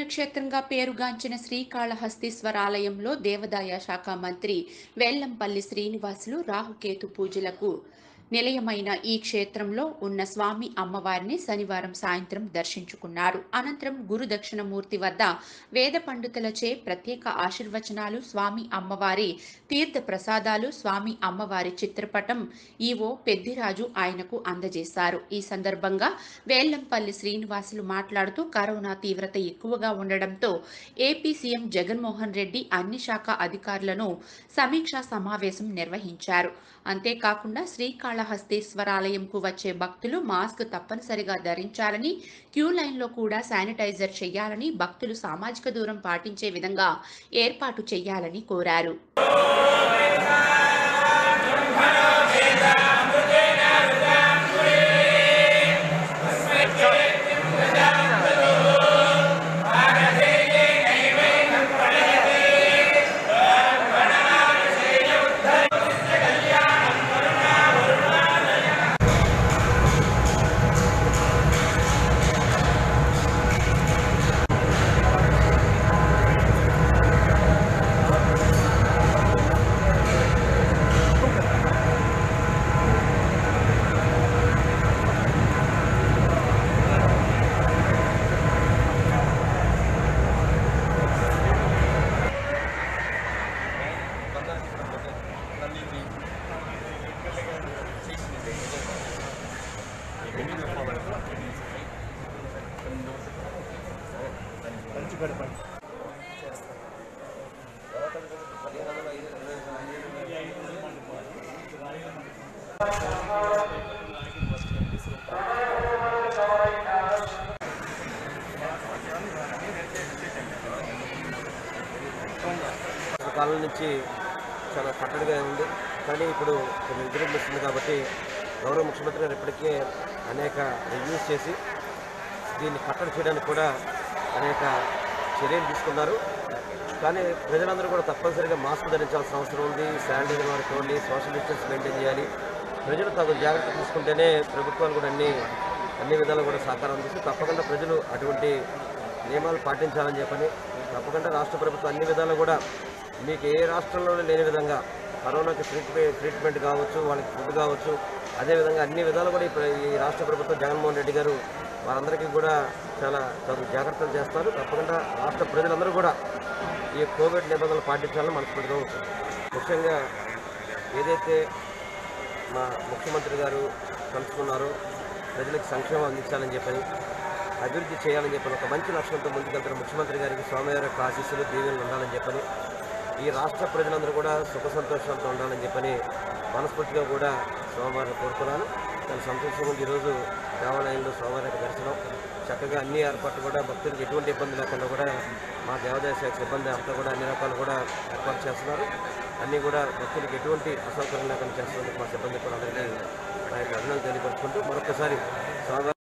పుణ్యక్షేత్రంగా పేరుగాంచిన శ్రీకాళహస్తీశ్వర ఆలయంలో దేవాదాయ శాఖ మంత్రి వెల్లంపల్లి శ్రీనివాసులు రాహుకేతు పూజలకు నిలయమైన ఈ క్షేత్రంలో ఉన్న స్వామి అమ్మవారిని శనివారం సాయంత్రం దర్శించుకున్నారు అనంతరం గురుదక్షిణమూర్తి వద్ద వేద పండితులచే ప్రత్యేక ఆశీర్వచనాలు స్వామి అమ్మవారి తీర్థ ప్రసాదాలు స్వామి అమ్మవారి చిత్రపటం ఈవో పెద్దిరాజు ఆయనకు అందజేశారు ఈ సందర్భంగా వేల్లంపల్లి శ్రీనివాసులు మాట్లాడుతూ కరోనా తీవ్రత ఎక్కువగా ఉండడంతో ఏపీ సీఎం జగన్మోహన్ రెడ్డి అన్ని శాఖ అధికారులను సమీక్షా సమావేశం నిర్వహించారు అంతేకాకుండా శ్రీకాళహస్తీశ్వరాలయంకు వచ్చే భక్తులు మాస్క్ తప్పనిసరిగా ధరించాలని క్యూ లైన్లో కూడా శానిటైజర్ చేయాలని భక్తులు సామాజిక దూరం పాటించే విధంగా ఏర్పాటు చేయాలని కోరారు ఒక కాలం నుంచి చాలా కట్టడిగా ఉంది కానీ ఇప్పుడు కొంచెం విజృంభిస్తుంది కాబట్టి గౌరవ ముఖ్యమంత్రి గారు ఇప్పటికే అనేక రివ్యూస్ చేసి దీన్ని కట్టడి చేయడానికి కూడా అనేక చర్యలు తీసుకున్నారు కానీ ప్రజలందరూ కూడా తప్పనిసరిగా మాస్క్ ధరించాల్సిన అవసరం ఉంది శానిటైజర్ వాడుకోవాలి సోషల్ డిస్టెన్స్ మెయింటైన్ చేయాలి ప్రజలు తగు జాగ్రత్త తీసుకుంటేనే ప్రభుత్వాలు కూడా అన్ని అన్ని విధాలు కూడా సహకారం అందిస్తూ తప్పకుండా ప్రజలు అటువంటి నియమాలు పాటించాలని చెప్పని తప్పకుండా రాష్ట్ర ప్రభుత్వం అన్ని విధాలు కూడా మీకు ఏ రాష్ట్రంలోనే లేని విధంగా కరోనాకి ట్రీట్మెంట్ ట్రీట్మెంట్ కావచ్చు వాళ్ళకి ఫుడ్ కావచ్చు అదేవిధంగా అన్ని విధాలు కూడా ఇప్పుడు ఈ రాష్ట్ర ప్రభుత్వం జగన్మోహన్ రెడ్డి గారు వారందరికీ కూడా చాలా తగు జాగ్రత్తలు చేస్తారు తప్పకుండా రాష్ట్ర ప్రజలందరూ కూడా ఈ కోవిడ్ నిబంధనలు పాటించాలని మనస్ఫూర్తిగా ఉంటుంది ముఖ్యంగా ఏదైతే మా ముఖ్యమంత్రి గారు కలుసుకున్నారో ప్రజలకు సంక్షేమం అందించాలని చెప్పని అభివృద్ధి చేయాలని చెప్పని ఒక మంచి లక్ష్యంతో ముందుకెళ్తున్న ముఖ్యమంత్రి గారికి స్వామివారి యొక్క ఆశీస్సులు దీవెనలు ఉండాలని చెప్పని ఈ రాష్ట్ర ప్రజలందరూ కూడా సుఖ సంతోషాలతో ఉండాలని చెప్పని మనస్ఫూర్తిగా కూడా స్వామివారిని కోరుతున్నాను చాలా సంతోషంగా ఉంది ఈరోజు దేవాలయంలో స్వామివారి యొక్క దర్శనం చక్కగా అన్ని ఏర్పాట్లు కూడా భక్తులకు ఎటువంటి ఇబ్బంది లేకుండా కూడా మా దేవాదాయ శాఖ సిబ్బంది అంతా కూడా అన్ని రకాలు కూడా ఏర్పాటు చేస్తున్నారు అన్నీ కూడా భక్తులకు ఎటువంటి అసౌకర్యం లేకుండా చేస్తున్నందుకు మా సిబ్బంది కూడా అందరికీ నా యొక్క అభినందనలు తెలియపరుచుకుంటూ మరొకసారి స్వామివారి